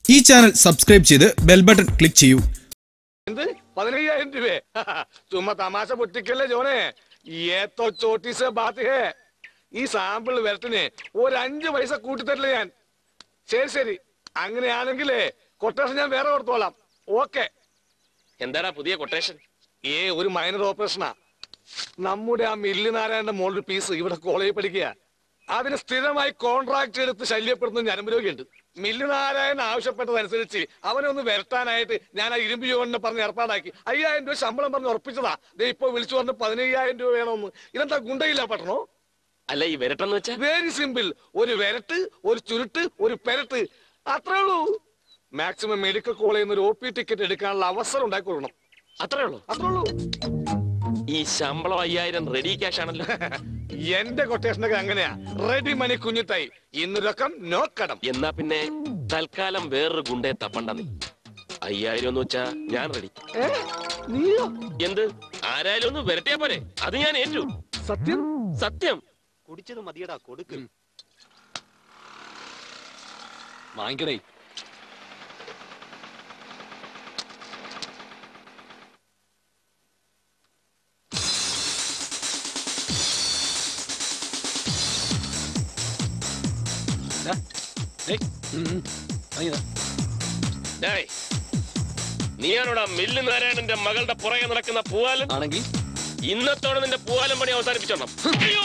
ഈ channel subscribe ചെയ്ത് bell button click ചെയ്യൂ എന്ത് പതിനയ്യായിരം രൂപ ചുമ്മാ തമാശ പൊട്ടിക്കല്ലേ ജോനെ ഏത്തോ ചോട്ടീസ് ബാത്ത് ഹേ ഈ സാമ്പിൾ വരട്ടിന് ഒരു അഞ്ച് പൈസ കൂട്ടിത്തരില്ല ഞാൻ ശരി ശരി അങ്ങനെയാണെങ്കിലേ കൊട്ടേഷൻ ഞാൻ വേറെ കൊടുത്തോളാം ഓക്കെ എന്താടാ പുതിയ കൊട്ടേഷൻ ഏ ഒരു മൈനർ ഓപ്പറേഷനാ നമ്മുടെ ആ മില്ലി നാരായണന്റെ മോളൊരു പീസ് ഇവിടെ കോളേജിൽ പഠിക്കുക അതിന് സ്ഥിരമായി കോൺട്രാക്ട് എടുത്ത് ശല്യപ്പെടുന്ന ഞരമ്പ് രോഗിയുണ്ട് മില്ലി നാരായണൻ ആവശ്യപ്പെട്ടതനുസരിച്ച് അവനെ ഒന്ന് വരട്ടാനായിട്ട് ഞാൻ ആ ഇരുമ്പ് യോഗനെ പറഞ്ഞ് ഏർപ്പാടാക്കി അയ്യായിരം രൂപ ശമ്പളം പറഞ്ഞ് ഉറപ്പിച്ചതാ ദേ ഇപ്പൊ വിളിച്ചു പറഞ്ഞ് പതിനയ്യായിരം രൂപ വേണമെന്ന് ഇതെന്താ ഗുണ്ടയില്ല പട്ടണോ അല്ല ഈ വിരട്ടെന്ന് വെച്ചാ വെരി സിമ്പിൾ ഒരു വിരട്ട് ഒരു ചുരുട്ട് ഒരു പെരട്ട് അത്രേ ഉള്ളൂ മാക്സിമം മെഡിക്കൽ കോളേജിൽ നിന്ന് ഒരു ഒ പി ടിക്കറ്റ് എടുക്കാനുള്ള അവസരം ഉണ്ടാക്കി കൊടുക്കണം അത്രേ ഉള്ളൂ അത്രേ ഉള്ളൂ ഈ ശമ്പളം അയ്യായിരം റെഡി ക്യാഷ് ആണല്ലോ എന്റെ കൊട്ടേഷനൊക്കെ അങ്ങനെയാ റെഡി മണി കുഞ്ഞിത്തായി ഇന്ന് രൊക്കം നോ കടം എന്നാ പിന്നെ തൽക്കാലം വേറൊരു ഗുണ്ടയെ തപ്പണ്ട നീ അയ്യായിരം എന്ന് വെച്ചാ ഞാൻ റെഡി ഏ? നീയോ എന്ത് ആരായാലും ഒന്ന് വരട്ടിയാ പോരെ അത് ഞാൻ ഏറ്റു സത്യം സത്യം കുടിച്ചത് മതിയടാ കൊടുക്ക് വാങ്ങിക്കടേ ദാ, ഏയ്, ഉം, ഉം, വാങ്ങിയതാ. ഡേയ്, നീയാണോടാ മില്ല് നാരായണന്റെ മകളുടെ പുറകെ നടക്കുന്ന പൂവാലൻ ആണെങ്കിൽ ഇന്നത്തോടെ നിന്റെ പൂവാലൻ പണി അവസാനിപ്പിച്ചോണം അയ്യോ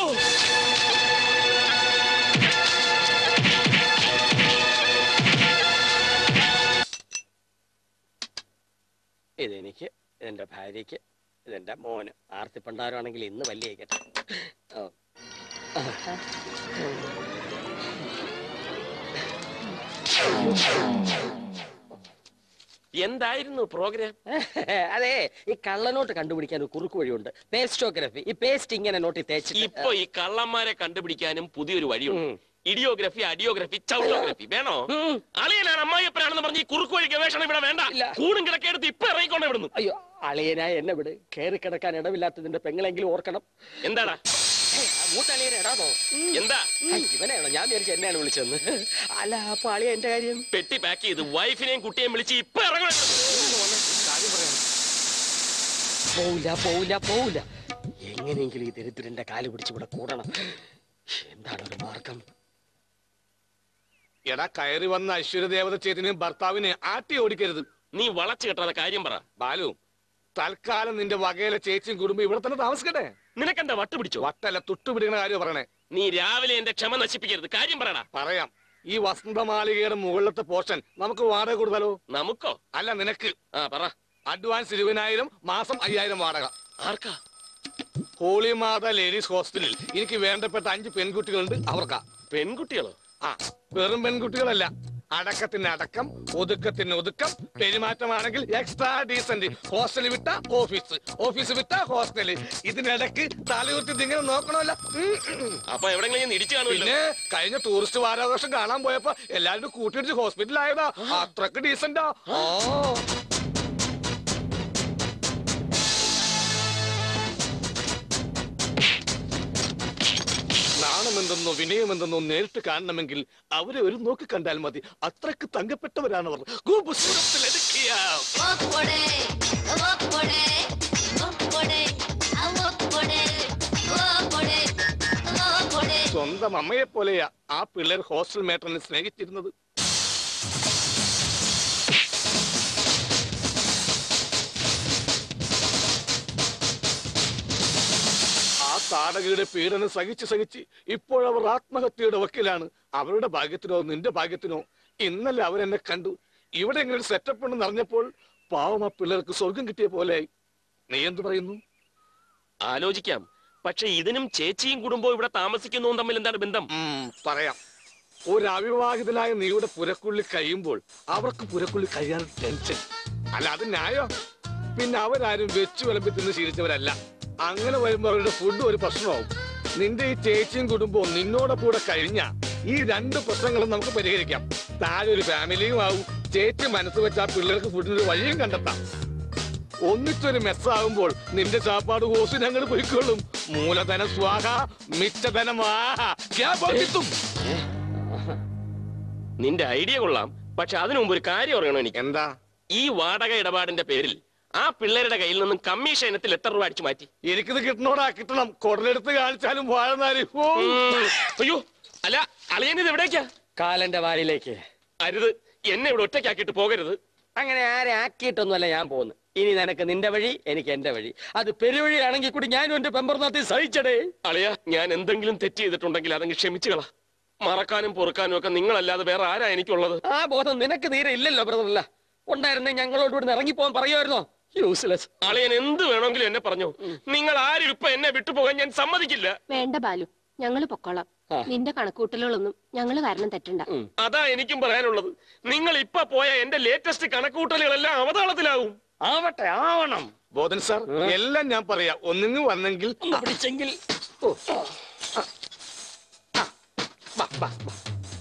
ഇതെനിക്ക് ഇതെന്റെ ഭാര്യയ്ക്ക് ഇതെന്റെ മോന് ആർത്തിപ്പണ്ടാരമാണെങ്കിൽ ഇന്ന് വലിയ കേട്ടെ ഓ. എന്തായിരുന്നു പ്രോഗ്രാം അതെ ഈ കള്ളനോട്ട് കണ്ടുപിടിക്കാൻ ഒരു കുറുക്ക് വഴിയുണ്ട് പേസ്റ്റോഗ്രഫി ഈ പേസ്റ്റ് ഇങ്ങനെ നോട്ടി തേച്ചിട്ട് ഇപ്പൊ ഈ കള്ളന്മാരെ കണ്ടുപിടിക്കാനും പുതിയൊരു വഴിയുണ്ട് ഉം. ഇഡിയോഗ്രഫി അഡിയോഗ്രഫി ചൗട്ടോഗ്രഫി വേണോ ഉം. അളിയനാണ് അമ്മായിയപ്പനാണെന്ന് പറഞ്ഞ് ഈ കുറുക്ക് വഴി ഗവേഷണം ഇവിടെ വേണ്ട ഇല്ല. കൂടും കിടക്കെടുത്ത് ഇപ്പൊ ഇറങ്ങിക്കൊണ്ട് ഇവിടുന്നു അയ്യോ അളിയനായ എന്നെ വിട് കയറി കിടക്കാൻ ഇടവില്ലാത്തതിന്റെ പെങ്ങളെങ്കിലും ഓർക്കണം എന്താടാ മൂത്തളിയനെ ഇടാമോ എന്താ ഇവനെയാണോ ഞാൻ വിചാരിച്ചു എന്നെയാണ് വിളിച്ചതെന്ന് അല്ല അപ്പൊ അളിയ എന്റെ കാര്യം പെട്ടി പാക്ക് ചെയ്ത് വൈഫിനെയും കുട്ടിയെയും വിളിച്ച് ഇപ്പൊ ഇറങ്ങണം പോവില്ല പോവില്ല പോവില്ല എങ്ങനെയെങ്കിലും ഈ ദരിദ്രന്റെ കാല് പിടിച്ച് ഇവിടെ കൂടണം എന്താണ് ഒരു മാർഗം എടാ കയറി വന്ന ഐശ്വര്യദേവത ചേത്തിനെയും ഭർത്താവിനെ ആട്ടി ഓടിക്കരുത് നീ വളച്ചു കെട്ടാതെ കാര്യം പറ ബാലു തൽക്കാലം നിന്റെ വകയിലെ ചേച്ചിയും കുടുംബം ഇവിടെ തന്നെ താമസിക്കട്ടെ നിനക്കെന്താ വട്ട് പിടിച്ചോ വട്ടല്ല തുട്ടുപിടിക്കുന്ന കാര്യം പറയണേ നീ രാവിലെ എന്റെ ക്ഷമ നശിപ്പിക്കരുത് കാര്യം പറയടാ പറയാം ഈ വസന്തമാളികയുടെ മുകളിലത്തെ പോർഷൻ നമുക്ക് വാടക കൊടുത്താലോ നമുക്കോ അല്ല നിനക്ക് ആ പറ അഡ്വാൻസ് ഇരുപതിനായിരം മാസം അയ്യായിരം വാടക ആർക്കാ ഹോളി മാത ലേഡീസ് ഹോസ്റ്റലിൽ എനിക്ക് വേണ്ടപ്പെട്ട അഞ്ച് പെൺകുട്ടികളുണ്ട് അവർക്കാ പെൺകുട്ടികളോ ആ വെറും പെൺകുട്ടികളല്ല അടക്കത്തിന് അടക്കം ഒതുക്കത്തിന് ഒതുക്കം പെരുമാറ്റമാണെങ്കിൽ എക്സ്ട്രാ ഡീസന്റ് ഹോസ്റ്റലിൽ വിട്ട ഓഫീസ് ഓഫീസ് വിട്ട ഹോസ്റ്റല് ഇതിനിടക്ക് തലയുർത്തി ഇതിങ്ങനെ നോക്കണമല്ല ഉം, ഉം. അപ്പൊ എവിടെങ്കിലും ഞാൻ ഇടിച്ചു കാണുമല്ലോ പിന്നെ കഴിഞ്ഞ ടൂറിസ്റ്റ് വാരാഘോഷം കാണാൻ പോയപ്പോ എല്ലാവരും കൂട്ടിയിടിച്ച് ഹോസ്പിറ്റലായതാ അത്രക്ക് ഡീസന്റാ ഓ നാണമെന്തെന്നോ വിനയമെന്തെന്നോ നേരിട്ട് കാണണമെങ്കിൽ അവരെ ഒരു നോക്കി കണ്ടാൽ മതി അത്രക്ക് തങ്കപ്പെട്ടവരാണവർ ഗോപുസൂരത്തിലെടുക്കിയ ಒಪ್ಪೊಡೆ ಒಪ್ಪೊಡೆ ಒಪ್ಪೊಡೆ ಒಪ್ಪೊಡೆ ಒಪ್ಪೊಡೆ ಒಪ್ಪೊಡೆ സ്വന്തം അമ്മയെ പോലെയാ ആ പിള്ളേർ ഹോസ്റ്റൽ മേട്ടറിനെ സ്നേഹിച്ചിരുന്നത് ആ താടകയുടെ പീഡനം സഹിച്ച് സഹിച്ച് ഇപ്പോഴവർ ആത്മഹത്യയുടെ വക്കിലാണ് അവരുടെ ഭാഗ്യത്തിനോ നിന്റെ ഭാഗ്യത്തിനോ ഇന്നലെ അവരെന്നെ കണ്ടു ഇവിടെ ഇങ്ങനെ ഒരു സെറ്റപ്പ് ഉണ്ടെന്ന് അറിഞ്ഞപ്പോൾ പാവം ആ പിള്ളേർക്ക് സ്വർഗം കിട്ടിയ പോലെയായി നീ എന്തു പറയുന്നു ആലോചിക്കാം പക്ഷെ ഇതിനും ചേച്ചിയും കുടുംബവും ഇവിടെ താമസിക്കുന്നതും തമ്മിൽ എന്താണ് ബന്ധം ഉം, പറയാം ഒരു അവിവാഹിതനായ നീയുടെ പുരക്കുള്ളിൽ കഴിയുമ്പോൾ അവർക്ക് പുരക്കുള്ളിൽ കഴിയാൻ ടെൻഷൻ അല്ല അത് ന്യായോ പിന്നെ അവരാരും വെച്ചു വിളമ്പി തിന്ന് ശീലിച്ചവരല്ല അങ്ങനെ വരുമ്പോ അവരുടെ ഫുഡ് ഒരു പ്രശ്നമാവും നിന്റെ ഈ ചേച്ചിയും കുടുംബവും നിന്നോടൊപ്പം കൂടെ കഴിഞ്ഞ ഈ രണ്ട് പ്രശ്നങ്ങളും നമുക്ക് പരിഹരിക്കാം താഴെ ഒരു ഫാമിലിയും ആവും ചേച്ചി മനസ്സ് വെച്ച ആ പിള്ളേർക്ക് ഫുഡിനൊരു വഴിയും കണ്ടെത്താം ഒന്നിച്ചൊരു മെസ്സാകുമ്പോൾ നിന്റെ ചാപ്പാട് കോസ് ഞങ്ങൾ പോയിക്കൊള്ളും മൂലധന സ്വാഹ മിച്ചധനമാ ഗ്യാപം കിട്ടും നിന്റെ ഐഡിയ കൊള്ളാം പക്ഷെ അതിനു മുമ്പ് ഒരു കാര്യം അറിയണം എനിക്ക് എന്താ ഈ വാടക ഇടപാടിന്റെ പേരിൽ ആ പിള്ളേരുടെ കയ്യിൽ നിന്നും കമ്മീഷൻ ഇനത്തിൽ എത്ര രൂപ അടിച്ചു മാറ്റി എനിക്കിത് കിട്ടണോടാ കിട്ടണം കുടലെടുത്ത് കാണിച്ചാലും വാഴനാരി ഓ ഉം. അയ്യോ അല്ല അളിയനിത് എവിടേക്കാ കാലന്റെ വാലിലേക്ക് അരുത് എന്നെ ഇവിടെ ഒറ്റയ്ക്കാക്കിയിട്ട് പോകരുത് അങ്ങനെ ആരെ ആക്കിയിട്ടൊന്നുമല്ല ഞാൻ പോകുന്നു ഇനി നിനക്ക് നിന്റെ വഴി എനിക്ക് എന്റെ വഴി അത് പെരുവഴിയാണെങ്കിൽ കൂടി ഞാനും എന്റെ പെമ്പർനാത്തി സഹിച്ചടേ അളിയ ഞാൻ എന്തെങ്കിലും തെറ്റ് ചെയ്തിട്ടുണ്ടെങ്കിൽ അതങ്ങ് ക്ഷമിച്ചുകളാ മറക്കാനും പൊറുക്കാനും ഒക്കെ നിങ്ങളല്ലാതെ വേറെ ആരാ എനിക്കുള്ളത് ആ ബോധം നിനക്ക് തീരെ ഇല്ലല്ലോ ബ്രദറല്ല ഉണ്ടായിരുന്നെ ഞങ്ങളോട് ഇവിടെ ഇറങ്ങിപ്പോകാൻ പറയുമായിരുന്നോ യൂസ്ലെസ് അളിയൻ എന്ത് വേണമെങ്കിലും എന്നെ പറഞ്ഞു നിങ്ങൾ ആരും ഇപ്പൊ എന്നെ വിട്ടുപോകാൻ ഞാൻ സമ്മതിക്കില്ല വേണ്ട ബാലു ഞങ്ങള് പൊക്കോളാം ആ. നിന്റെ കണക്കൂട്ടലുകളൊന്നും ഞങ്ങള് കാരണം തെറ്റണ്ട അതാ എനിക്കും പറയാനുള്ളത് നിങ്ങൾ ഇപ്പൊ പോയ എന്റെ ലേറ്റസ്റ്റ് കണക്കൂട്ടലുകളെല്ലാം അവതാളത്തിലാവും ആവട്ടെ ആവണം ബോധൻ സാർ എല്ലാം ഞാൻ പറയാം ഒന്നിങ്ങ് വന്നെങ്കിൽ ഒന്ന് പിടിച്ചെങ്കിൽ ഓ. ആ. വാ, വാ, വാ.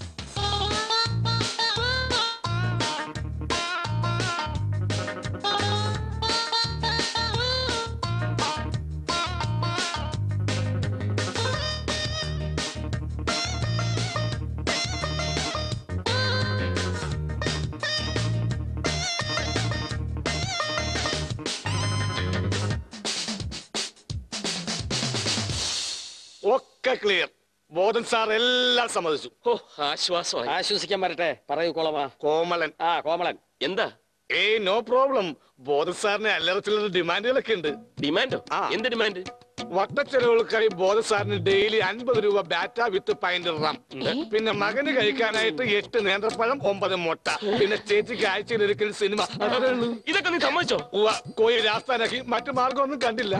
ഒക്കെ ക്ലിയർ ബോധൻ സാർ എല്ലാം സമ്മതിച്ചു ഓ ആശ്വാസമായി ആശ്വസിക്കാൻ വരട്ടെ പറയൂ കോളമാ കോമളൻ ആ കോമളൻ എന്താ ഏയ് നോ പ്രോബ്ലം ബോധൻ സാറിന് അല്ലറ ചില്ലറ ഡിമാൻഡുകളൊക്കെ ഉണ്ട് ഡിമാൻഡോ ആ. എന്ത് ഡിമാൻഡ് വട്ടച്ചെലവുകൾക്കായി ബോധൻ സാറിന് ഡെയിലി അൻപത് രൂപ ബാറ്റ വിത്ത് പൈന്റ് റം പിന്നെ മകന് കഴിക്കാനായിട്ട് എട്ട് നേന്ത്രപ്പഴം ഒമ്പത് മുട്ട പിന്നെ ചേച്ചിക്ക് ആഴ്ചയിൽ ഒരിക്കലും സിനിമ അതേ ഉള്ളൂ ഇതൊക്കെ നീ സമ്മതിച്ചോ ഉവ്വ, കോഴി രാസ്ഥാനാക്കി മറ്റു മാർഗമൊന്നും കണ്ടില്ല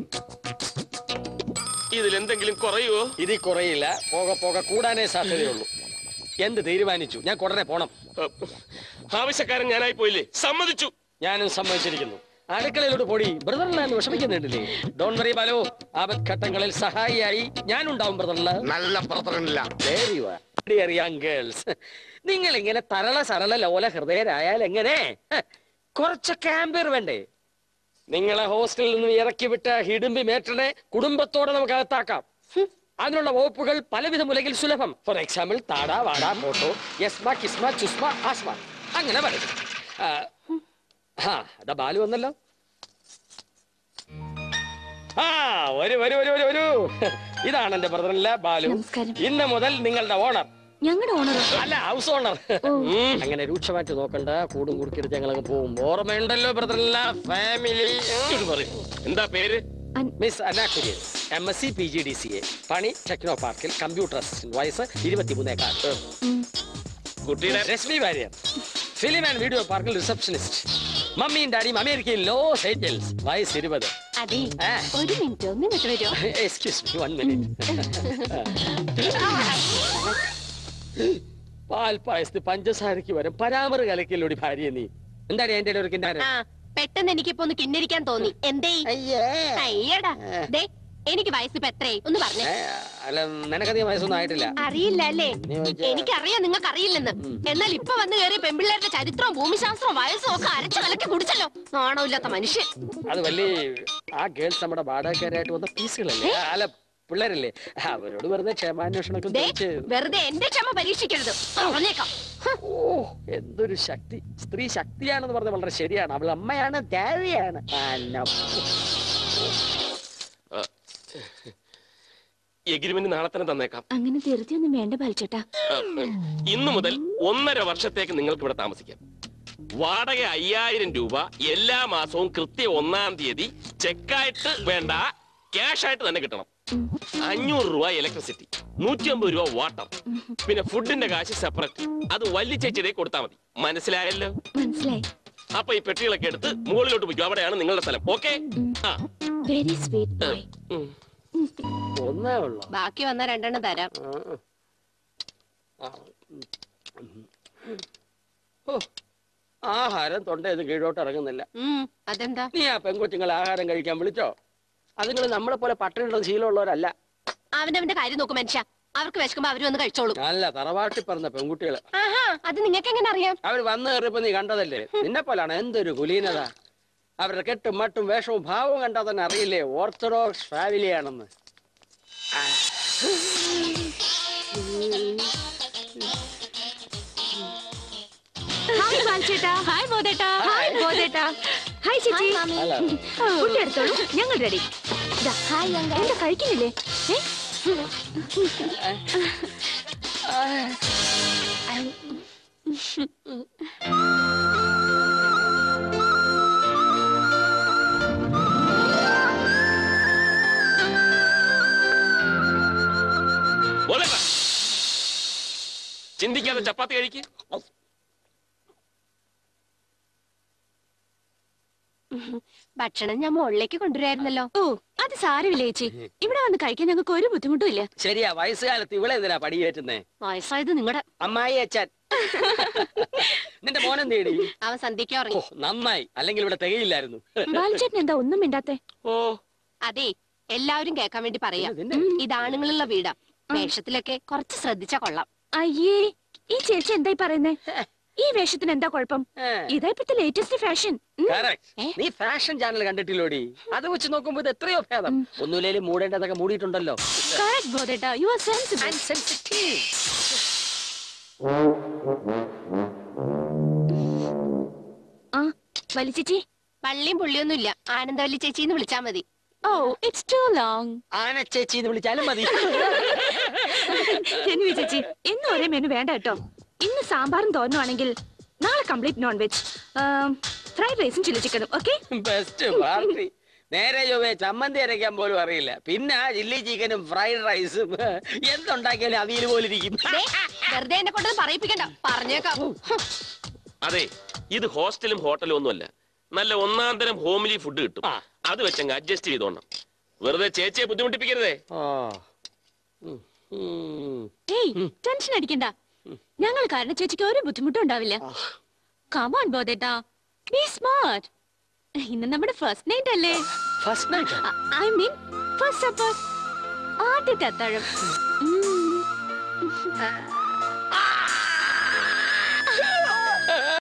ഇതിൽ എന്തെങ്കിലും കുറയുവോ ഇതിൽ കുറയില്ല പോക പോക കൂടാനേ സാധ്യതയുള്ളൂ എന്ത് തീരുമാനിച്ചു ഞാൻ ഉടനെ പോണം അഹ്, ആവശ്യക്കാരൻ ഞാനായി പോയില്ലേ സമ്മതിച്ചു ഞാനും സമ്മതിച്ചിരിക്കുന്നു അടുക്കളയിലോട്ട് പോടി ബ്രദറിലാന്ന് വിഷമിക്കുന്നുണ്ടല്ലേ ഡോൺ വറി ബാലോ ആപത്ഘട്ടങ്ങളിൽ സഹായിയായി ഞാനുണ്ടാവും ബ്രദറില നല്ല പ്രവർത്തനമില്ല വെരി യങ് ഗേൾസ് നിങ്ങൾ ഇങ്ങനെ തരള സരള ലോല ഹൃദയരായാൽ എങ്ങനെ ഹ, കുറച്ച് ക്യാമ്പർ വേണ്ടേ നിങ്ങളെ ഹോസ്റ്റലിൽ നിന്ന് ഇറക്കി വിട്ട ഹിഡുമ്പി മേറ്റനെ കുടുംബത്തോടെ നമുക്ക് അകത്താക്കാം ഹും. അതിനുള്ള വകുപ്പുകൾ പലവിധ മുലകിൽ സുലഭം ഫോർ എക്സാമ്പിൾ താട വാട ഫോട്ടോ യസ്മ കിസ്മ ചുസ്മ ആസ്മ അങ്ങനെ പറയും ആ, ആ അതാ ബാലു വന്നല്ലോ ആ വരൂ വരൂ വരൂ വരൂ വരൂ ഇതാണ് എന്റെ ബ്രദറല്ല ബാലു നമസ്കാരം. ഇന്ന് മുതൽ നിങ്ങളുടെ ഓണർ ഞങ്ങളുടെ ഓണർ അല്ല ഹൗസ് ഓണർ അങ്ങനെ രൂക്ഷമായിട്ട് നോക്കണ്ട കൂടും കുടുക്കിട്ട് ഞങ്ങളങ്ങ് പോവും ഓർമ്മയുണ്ടല്ലോ ബ്രദറല്ല ഫാമിലി പറയും എന്താ പേര് മിസ് അനാക്കുര്യസ് M S C P G D C A പണി ടെക്നോ പാർക്കിൽ കമ്പ്യൂട്ടർ അസിസ്റ്റന്റ് വയസ്സ് ഇരുപത്തിമൂന്നേക്കാൾ കുട്ടിയുടെ Rashmi Warrier film and video പാർക്കിൽ റിസപ്ഷനിസ്റ്റ് മമ്മിയും ഡാഡിയും അമേരിക്കയിൽ ലോസ് ഏഞ്ചൽസ് വയസ്സ് ഇരുപത് അതെ ആ. ഒരു മിനിറ്റ് ഒന്ന് ഇങ്ങോട്ട് വരുമോ എക്സ്ക്യൂസ് മീ വൺ മിനിറ്റ് പാൽ പായസത്തിൽ പഞ്ചസാരക്ക് വരും പരാമറ് കലക്കില്ലോടി ഭാര്യ നീ എന്താണ് എന്റെ ഒരു കിന്നാരം ആ പെട്ടെന്ന് എനിക്കിപ്പോ ഒന്ന് കിന്നരിക്കാൻ തോന്നി എന്തേ അയ്യടാ ദേ എനിക്ക് വയസ്സിപ്പോ എത്രയായി ഒന്ന് പറഞ്ഞേ ഏ, അല്ല നിനക്കധികം വയസ്സൊന്നും ആയിട്ടില്ല അറിയില്ല അല്ലേ നീ ചോദിച്ചാ- എനിക്കറിയാം നിങ്ങൾക്ക് അറിയില്ലെന്ന് എന്നാൽ ഇപ്പൊ വന്ന് കയറിയ പെമ്പിള്ളേരുടെ ചരിത്രവും ഭൂമിശാസ്ത്രവും വയസ്സും ഒക്കെ അരച്ചു കലക്കി കുടിച്ചല്ലോ നാണമില്ലാത്ത മനുഷ്യൻ അത് വലിയ ആ ഗേൾസ് നമ്മുടെ വാടകക്കാരായിട്ട് വന്ന പീസുകളല്ലേ ആ, അല്ല പിള്ളേരല്ലേ അവരോട് വെറുതെ ക്ഷമാന്വേഷണമൊക്കെ ദേ ചോദിച്ച് വെറുതെ എന്റെ ക്ഷമ പരീക്ഷിക്കരുത് പറഞ്ഞേക്കാം ഹ്. ഓ എന്തൊരു ശക്തി സ്ത്രീ ശക്തിയാണെന്ന് പറഞ്ഞ വളരെ ശരിയാണ് അവൾ അമ്മയാണ് ദേവിയാണ് എഗ്രിമെന്റ് നാളെ തന്നെ തന്നേക്കാം അങ്ങനെ ധൃതിയൊന്നും വേണ്ട ബാലിച്ചേട്ടാ അഹ്, ഇന്നു മുതൽ ഒന്നര വർഷത്തേക്ക് നിങ്ങൾക്ക് ഇവിടെ താമസിക്കാം വാടക അയ്യായിരം രൂപ എല്ലാ മാസവും കൃത്യം ഒന്നാം തീയതി ചെക്കായിട്ട് വേണ്ട ക്യാഷ് ആയിട്ട് തന്നെ കിട്ടണം അഞ്ഞൂറ് രൂപ ഇലക്ട്രിസിറ്റി നൂറ്റി അമ്പത് രൂപ വാട്ടർ പിന്നെ ഫുഡിന്റെ കാശ് സെപ്പറേറ്റ് അത് വലിയ ചേച്ചിയുടെ കൊടുത്താൽ മതി മനസ്സിലായല്ലോ മനസ്സിലായി അപ്പൊ ഈ പെട്ടികളൊക്കെ എടുത്ത് മുകളിലോട്ട് പോയിക്കും അവിടെയാണ് നിങ്ങളുടെ സ്ഥലം ഓക്കെ ആ വെരി സ്വീറ്റ് ബോയ് ഉം. ഒന്നേ ഉള്ളു ബാക്കി വന്ന രണ്ടെണ്ണം തരാം ആഹാരം തൊണ്ടയത് കീഴോട്ട് ഇറങ്ങുന്നില്ല ഉം, അതെന്താ നീ ആ പെൺകൊച്ചുങ്ങൾ ആഹാരം കഴിക്കാൻ വിളിച്ചോ അതുങ്ങൾ നമ്മളെ പോലെ പട്ടിണിയുടെ ശീലമുള്ളവരല്ല അവനവന്റെ കാര്യം നോക്കും മനുഷ്യ അവർക്ക് വിശക്കുമ്പോ അവര് വന്ന് കഴിച്ചോളും നല്ല തറവാട്ടി പറഞ്ഞ പെൺകുട്ടികള് ആഹാ അത് നിങ്ങൾക്ക് എങ്ങനെ അറിയാം അവർ വന്നു കയറിയപ്പോ നീ കണ്ടതല്ലേ നിന്നെ പോലാണ് എന്തൊരു കുലീനത അവരുടെ കെട്ടും മട്ടും വേഷവും ഭാവവും കണ്ടാൽ തന്നെ അറിയില്ലേ ഓർത്തഡോക്സ് ഫാമിലിയാണെന്ന് ആ. ചേട്ടാ ഹായ് ബോധേട്ടാ ഹായ് ബോധേട്ടാ ഹായ് ചേച്ചി ഹലോ ഫുഡ് എടുത്തോളൂ ഞങ്ങൾ റെഡി ഹായ് അങ്ക എന്താ കഴിക്കുന്നില്ലേ ഏ ബോധേട്ടാ. ചിന്തിക്കാതെ ചപ്പാത്തി കഴിക്ക് ഭക്ഷണം ഞാൻ മുകളിലേക്ക് കൊണ്ടുവരായിരുന്നല്ലോ ഓ അത് സാരമില്ല ചേച്ചി ഇവിടെ വന്ന് കഴിക്കാൻ ഞങ്ങൾക്ക് ഒരു ബുദ്ധിമുട്ടും ഇല്ല ശരിയാ വയസ്സുകാലത്ത് ഇവിടെ എന്തിനാ പടിയേറ്റുന്നേ വയസ്സായത് നിങ്ങളുടെ അമ്മായി അച്ഛൻ നിന്റെ മോനം തേടി അവൻ സന്ധ്യയ്ക്ക് ഓ ഉറങ്ങി നന്നായി അല്ലെങ്കിൽ ഇവിടെ തികയില്ലായിരുന്നു ബാലചേട്ടൻ എന്താ ഒന്നും മിണ്ടാത്തെ ഓ അതെ എല്ലാവരും കേൾക്കാൻ വേണ്ടി പറയാം ഇതിന്റെ? ഇത് ആണുങ്ങളുള്ള വീടാ വേഷത്തിലൊക്കെ കുറച്ച് ശ്രദ്ധിച്ചാ കൊള്ളാം അയ്യേ ഈ ചേച്ചി എന്തായി പറയുന്നേ ഈ വേഷത്തിന് എന്താ കുഴപ്പം ഏ. ഇതാ ഇപ്പത്തെ ലേറ്റസ്റ്റ് ഫാഷൻ Correct. ഏ? നീ ഫാഷൻ ചാനൽ കണ്ടിട്ടില്ലോടി അത് വെച്ച് നോക്കുമ്പോ ഇത് എത്രയോ ഭേദം ഒന്നുമില്ലേലും മൂടേണ്ടതൊക്കെ മൂടിയിട്ടുണ്ടല്ലോ കറക്റ്റ് ബോധേട്ടാ യു ആർ സെൻസിബിൾ Sensitive. ആ വലി ചേച്ചി പള്ളിയും പുള്ളിയൊന്നും ഇല്ല ആനന്ദവല്ലി ചേച്ചിന്ന് വിളിച്ചാ മതി ഓ ഇറ്റ്സ് ടു ലോങ് ആന ചേച്ചി എന്ന് വിളിച്ചാലും മതി രൺവി ചേച്ചി ഇന്ന് ഒരേ മെനു വേണ്ട കേട്ടോ ഇന്ന് സാമ്പാറും തോന്നുവാണെങ്കിൽ നാളെ കംപ്ലീറ്റ് നോൺ വെജ് ഫ്രൈഡ് റൈസും ചില്ലി ചിക്കനും ഓക്കെ ബെസ്റ്റ് പാർട്ടി നേരെ ചൊവ്വേ ചമ്മന്തി അരയ്ക്കാൻ പോലും അറിയില്ല പിന്നെ ചില്ലി ചിക്കനും ഫ്രൈഡ് റൈസും എന്തുണ്ടാക്കിയാലും അവിയൽ പോലെ ഇരിക്കും ദേ, വെറുതെ എന്നെ കൊണ്ട് പറയിപ്പിക്കണ്ട പറഞ്ഞേക്കാം ഹും. അതെ ഇത് ഹോസ്റ്റലും ഹോട്ടലും ഒന്നുമല്ല നല്ല ഒന്നാം തരം ഹോംലി ഫുഡ് കിട്ടും ആ. അത് വെച്ചങ്ങ് അഡ്ജസ്റ്റ് ചെയ്തോണം വെറുതെ ചേച്ചിയെ ബുദ്ധിമുട്ടിപ്പിക്കരുതേ ഓ. ഉം. ഉം. ഏയ് ടെൻഷൻ അടിക്കണ്ട ഞങ്ങൾ കാരണം ചേച്ചിക്ക് ഒരു ബുദ്ധിമുട്ടും ഉണ്ടാവില്ല കമോൺ ബോധേട്ടാ ബി സ്മാർട്ട് ഇന്ന് നമ്മുടെ ഫസ്റ്റ് നൈറ്റ് അല്ലേ first night I mean first supper ആദ്യത്തെ അത്താഴം ഉം.